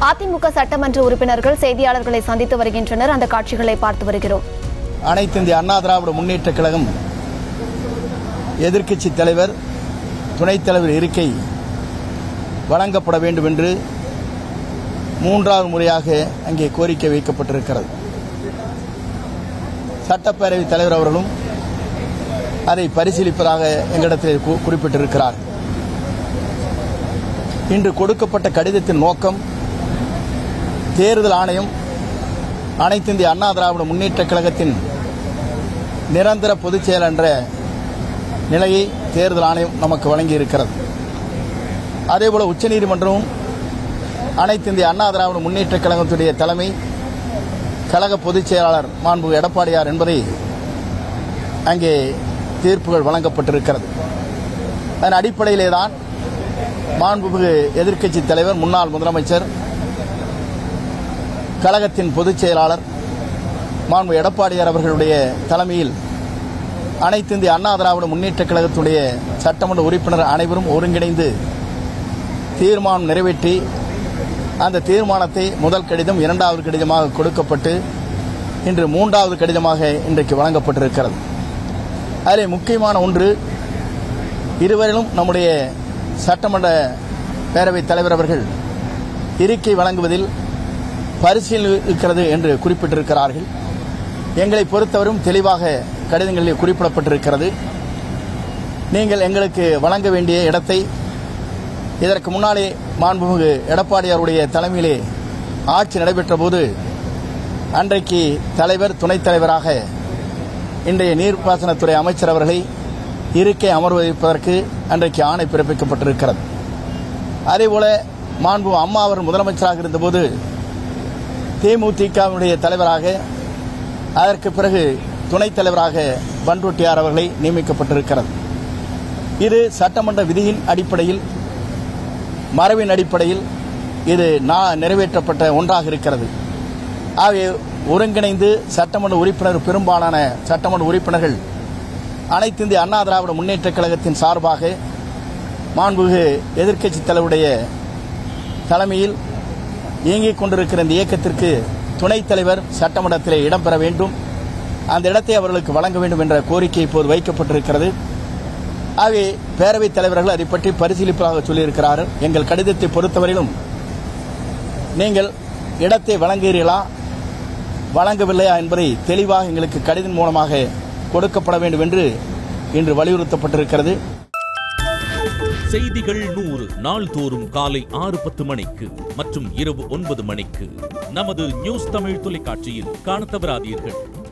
அதிமுக சட்டமன்ற உறுப்பினர்கள் செய்தியாளர்களை சந்தித்து வருகின்றனர் அந்த காட்சிகளை பார்த்து வருகிறோம் அனைத்து இந்திய அண்ணா திராவிட முன்னேற்ற கழகம் எதிர்க்கட்சி தலைவர் துணைத் தலைவர் இருக்கை வழங்கப்பட வேண்டும் என்று மூன்றாவது முறையாக அங்கே கோரிக்கை வைக்கப்பட்டிருக்கிறது சட்டப்பேரவைத் தலைவர் அவர்களும் அதை பரிசீலிப்பதாக எங்களிடத்தில் கு- குறிப்பிட்டிருக்கிறார் இன்று கொடுக்கப்பட்ட கடிதத்தின் நோக்கம் தேர்தல் ஆணையம் அனைத்து இந்திய அண்ணா திராவிட முன்னேற்ற கழகத்தின் நிரந்தர பொதுச் செயலர் என்ற நிலையை தேர்தல் ஆணையம் நமக்கு வழங்கி இருக்கிறது அதேபோல உச்சநீதிமன்றமும் அனைத்து இந்திய அண்ணா திராவிட முன்னேற்ற கழகத்துடைய தலைமை கழக பொதுச் செயலாளர் மாண்பு எடப்பாடியார் என்பதை அங்கே தீர்ப்புகள் வழங்கப்பட்டிருக்கிறது அதன் அடிப்படையிலே தான் மாண்புமிகு எதிர்க்கட்சி தலைவர் முன்னாள் முதலமைச்சர் கழகத்தின் பொதுச் செயலாளர் மாண்பு எடப்பாடியார் அவர்களுடைய தலைமையில் அனைத்து இந்திய அண்ணா திராவிட முன்னேற்ற கழகத்துடைய சட்டமன்ற உறுப்பினர் அனைவரும் ஒருங்கிணைந்து தீர்மானம் நிறைவேற்றி அந்த தீர்மானத்தை முதல் கடிதம் இரண்டாவது கடிதமாக கொடுக்கப்பட்டு இன்று மூன்றாவது கடிதமாக இன்றைக்கு வழங்கப்பட்டிருக்கிறது அதிலே முக்கியமான ஒன்று இருவரிலும் நம்முடைய சட்டமன்ற பேரவைத் தலைவர் அவர்கள் இருக்கை வழங்குவதில் பரிசீலனை இருக்கிறது என்று குறிப்பிட்டிருக்கிறார்கள் எங்களை பொறுத்தவரும் தெளிவாக கடிதங்களில் குறிப்பிடப்பட்டிருக்கிறது நீங்கள் எங்களுக்கு வழங்க வேண்டிய இடத்தை இதற்கு முன்னாலே மாண்புமிகு எடப்பாடியாருடைய தலைமையிலே ஆட்சி நடைபெற்ற போது அன்றைக்கு தலைவர் துணைத் தலைவராக இன்றைய நீர்ப்பாசனத்துறை அமைச்சர் அவர்களை இருக்கை அமர்வதற்கு அன்றைக்கு ஆணை பிறப்பிக்கப்பட்டிருக்கிறது அதேபோல மாண்பு அம்மா அவர் முதலமைச்சராக இருந்தபோது தேமுதிகவினுடைய தலைவராக அதற்கு பிறகு துணைத் தலைவராக பன்ருட்டியார் அவர்களை நியமிக்கப்பட்டிருக்கிறது இது சட்டமன்ற விதியின் அடிப்படையில் மரபின் அடிப்படையில் இது நா- நிறைவேற்றப்பட்ட ஒன்றாக இருக்கிறது ஆகவே ஒருங்கிணைந்து சட்டமன்ற உறுப்பினர் பெரும்பாலான சட்டமன்ற உறுப்பினர்கள் அனைத்து இந்திய அண்ணா திராவிட முன்னேற்ற கழகத்தின் சார்பாக மாண்புமிகு எதிர்க்கட்சி தலைவருடைய தலைமையில் இயங்கிக் கொண்டிருக்கிற இந்த இயக்கத்திற்கு துணைத் தலைவர் சட்டமன்றத்திலே இடம்பெற வேண்டும் அந்த இடத்தை அவர்களுக்கு வழங்க வேண்டும் என்ற கோரிக்கை இப்போது வைக்கப்பட்டிருக்கிறது ஆகவே பேரவைத் தலைவர்கள் அதை பற்றி பரிசீலிப்பதாக சொல்லியிருக்கிறார்கள் எங்கள் கடிதத்தை பொறுத்தவரையிலும் நீங்கள் இடத்தை வழங்குகிறீர்களா வழங்கவில்லையா என்பதை தெளிவாக எங்களுக்கு கடிதம் மூலமாக கொடுக்கப்பட வேண்டும் என்று இன்று வலியுறுத்தப்பட்டிருக்கிறது செய்திகள் நூறு நாள்தோறும் காலை ஆறு பத்து மணிக்கு மற்றும் இரவு ஒன்பது மணிக்கு நமது நியூஸ் தமிழ் தொலைக்காட்சியில் காணத் தவறாதீர்கள்